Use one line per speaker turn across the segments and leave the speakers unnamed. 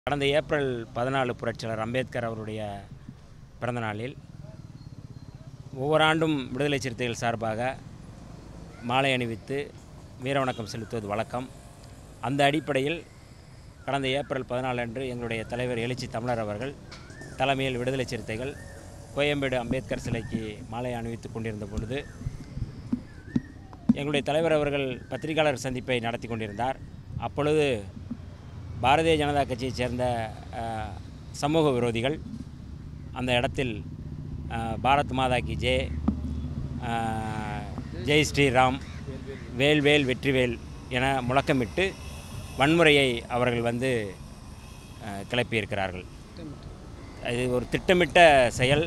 கடந்த ஏப்ரல் பதினாலு புரட்சியாளர் அம்பேத்கர் அவருடைய பிறந்த நாளில் ஒவ்வொரு ஆண்டும் விடுதலை சிறுத்தைகள் சார்பாக மாலை அணிவித்து வீரவணக்கம் செலுத்துவது வழக்கம் அந்த அடிப்படையில் கடந்த ஏப்ரல் பதினாலு அன்று எங்களுடைய தலைவர் எழுச்சி தமிழர் அவர்கள் தலைமையில் விடுதலை சிறுத்தைகள் கோயம்பேடு அம்பேத்கர் சிலைக்கு மாலை அணிவித்து கொண்டிருந்த பொழுது எங்களுடைய தலைவர் அவர்கள் பத்திரிகையாளர் சந்திப்பை நடத்தி கொண்டிருந்தார் அப்பொழுது பாரதிய ஜனதா கட்சியைச் சேர்ந்த அஹ், சமூக விரோதிகள் அந்த இடத்தில் அஹ், பாரத் மாதா கி ஜெய் அஹ், ஜெய் ஸ்ரீராம் வேல் வேல் வெற்றிவேல் என முழக்கமிட்டு வன்முறையை அவர்கள் வந்து அஹ், கிளப்பியிருக்கிறார்கள் இது ஒரு திட்டமிட்ட செயல்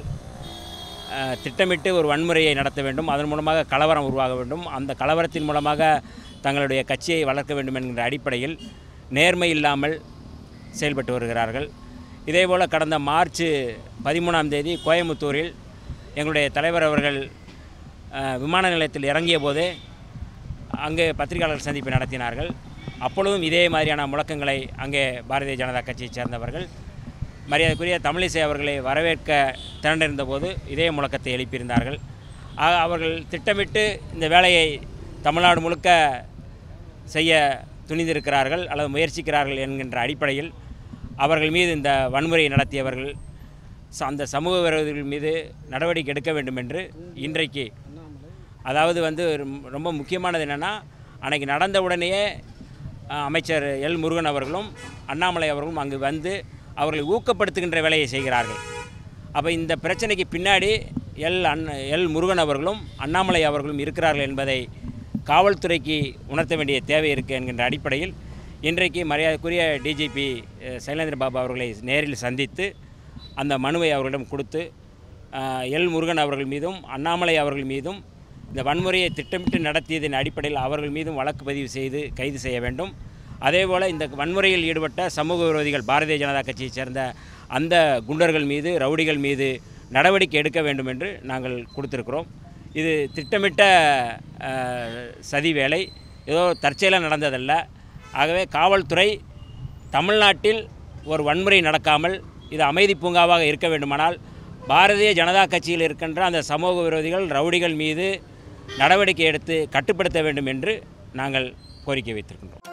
அஹ், திட்டமிட்டு ஒரு வன்முறையை நடத்த வேண்டும் அதன் மூலமாக கலவரம் உருவாக வேண்டும் அந்த கலவரத்தின் மூலமாக தங்களுடைய கட்சியை வளர்க்க வேண்டும் என்கின்ற அடிப்படையில் நேர்மை இல்லாமல் செயல்பட்டு வருகிறார்கள் இதேபோல் கடந்த மார்ச் பதிமூணாம் தேதி கோயம்புத்தூரில் எங்களுடைய தலைவர் அவர்கள் அஹ், விமான நிலையத்தில் இறங்கிய போதே அங்கே பத்திரிகையாளர் சந்திப்பை நடத்தினார்கள் அப்பொழுதும் இதே மாதிரியான முழக்கங்களை அங்கே பாரதிய ஜனதா கட்சியைச் சேர்ந்தவர்கள் மரியாதைக்குரிய தமிழிசை அவர்களை வரவேற்க திரண்டிருந்த போது இதே முழக்கத்தை எழுப்பியிருந்தார்கள் ஆக அவர்கள் திட்டமிட்டு இந்த வேலையை தமிழ்நாடு முழுக்க செய்ய துணிந்திருக்கிறார்கள் அல்லது முயற்சிக்கிறார்கள் என்கின்ற அடிப்படையில் அவர்கள் மீது இந்த வன்முறையை நடத்தியவர்கள் ச- அந்த சமூக விரோதிகள் மீது நடவடிக்கை எடுக்க வேண்டும் என்று இன்றைக்கு அதாவது வந்து ரொம்ப- ரொம்ப முக்கியமானது என்னென்னா அன்னைக்கு நடந்த உடனேயே அஹ், அமைச்சர் எல் முருகன் அவர்களும் அண்ணாமலை அவர்களும் அங்கு வந்து அவர்களை ஊக்கப்படுத்துகின்ற வேலையை செய்கிறார்கள் அப்போ இந்த பிரச்சனைக்கு பின்னாடி எல் அன் எல் முருகன் அவர்களும் அண்ணாமலை அவர்களும் இருக்கிறார்கள் என்பதை காவல்துறைக்கு உணர்த்த வேண்டிய தேவை இருக்குது என்கின்ற அடிப்படையில் இன்றைக்கு மரியாதைக்குரிய டிஜிபி சைலேந்திர பாபு அவர்களை நேரில் சந்தித்து அந்த மனுவை அவர்களிடம் கொடுத்து அஹ், எல் முருகன் அவர்கள் மீதும் அண்ணாமலை அவர்கள் மீதும் இந்த வன்முறையை திட்டமிட்டு நடத்தியதன் அடிப்படையில் அவர்கள் மீதும் வழக்கு பதிவு செய்து கைது செய்ய வேண்டும் அதேபோல் இந்த வன்முறையில் ஈடுபட்ட சமூக விரோதிகள் பாரதிய ஜனதா கட்சியைச் சேர்ந்த அந்த குண்டர்கள் மீது ரவுடிகள் மீது நடவடிக்கை எடுக்க வேண்டும் என்று நாங்கள் கொடுத்திருக்கிறோம் இது திட்டமிட்ட அஹ், சதி வேலை ஏதோ தற்செயலாக நடந்ததல்ல ஆகவே காவல்துறை தமிழ்நாட்டில் ஒரு வன்முறை நடக்காமல் இது அமைதி பூங்காவாக இருக்க வேண்டுமானால் பாரதிய ஜனதா கட்சியில் இருக்கின்ற அந்த சமூக விரோதிகள் ரவுடிகள் மீது நடவடிக்கை எடுத்து கட்டுப்படுத்த வேண்டும் என்று நாங்கள் கோரிக்கை வைத்திருக்கின்றோம்